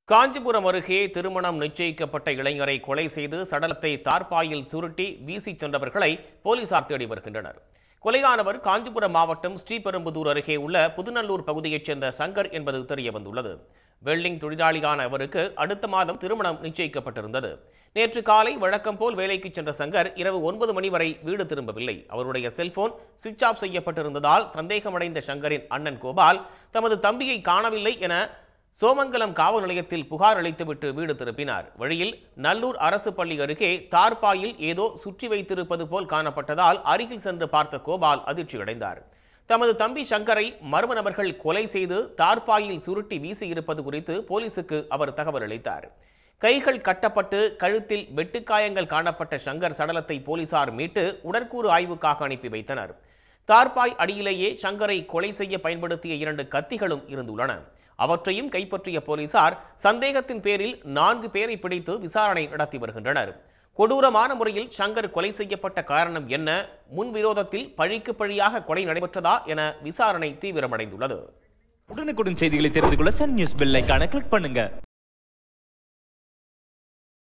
காஞ்சிபுரம் அருகே திருமணம் நிச்சயிக்கப்பட்ட இளைஞரை கொலை செய்து சடலத்தை தார்பாயில் சுருட்டி வீசிச் சென்றவர்களை போலீசார் தேடி வருகின்றனர் கொலையானவர் காஞ்சிபுரம் மாவட்டம் ஸ்ரீபெரும்புதூர் அருகே உள்ள புதுநல்லூர் பகுதியைச் சேர்ந்த சங்கர் என்பது தெரியவந்துள்ளது வெல்டிங் தொழிலாளியான அவருக்கு அடுத்த மாதம் திருமணம் நிச்சயிக்கப்பட்டிருந்தது நேற்று காலை வழக்கம் போல் வேலைக்கு சென்ற சங்கர் இரவு ஒன்பது மணி வரை வீடு திரும்பவில்லை அவருடைய செல்போன் சுவிட்ச் ஆஃப் செய்யப்பட்டிருந்ததால் சந்தேகமடைந்த சங்கரின் அண்ணன் கோபால் தமது தம்பியை காணவில்லை என சோமங்கலம் காவல் நிலையத்தில் புகார் அளித்துவிட்டு வீடு திருப்பினார் வழியில் நல்லூர் அரசு பள்ளி அருகே தார்பாயில் ஏதோ சுற்றி வைத்திருப்பது போல் காணப்பட்டதால் அருகில் சென்று பார்த்த கோபால் அதிர்ச்சியடைந்தார் தமது தம்பி சங்கரை மர்ம நபர்கள் கொலை செய்து தார்பாயில் சுருட்டி வீசியிருப்பது குறித்து போலீசுக்கு அவர் தகவல் அளித்தார் கைகள் கட்டப்பட்டு கழுத்தில் வெட்டுக்காயங்கள் காணப்பட்ட சங்கர் சடலத்தை போலீசார் மீட்டு உடற்கூறு ஆய்வுக்காக அனுப்பி வைத்தனர் தார்பாய் அடியிலேயே சங்கரை கொலை செய்ய பயன்படுத்திய இரண்டு கத்திகளும் இருந்துள்ளன அவற்றையும் கைப்பற்றிய போலீசார் சந்தேகத்தின் பேரில் நான்கு பேரை பிடித்து விசாரணை நடத்தி வருகின்றனர் கொடூரமான முறையில் சங்கர் கொலை செய்யப்பட்ட காரணம் என்ன முன்விரோதத்தில் பழிக்கு பழியாக கொலை நடைபெற்றதா என விசாரணை தீவிரமடைந்துள்ளது உடனுக்குடன் செய்திகளை தெரிந்து கொள்ள சன் நியூஸ் பெல் ஐகானை கிளிக் பண்ணுங்க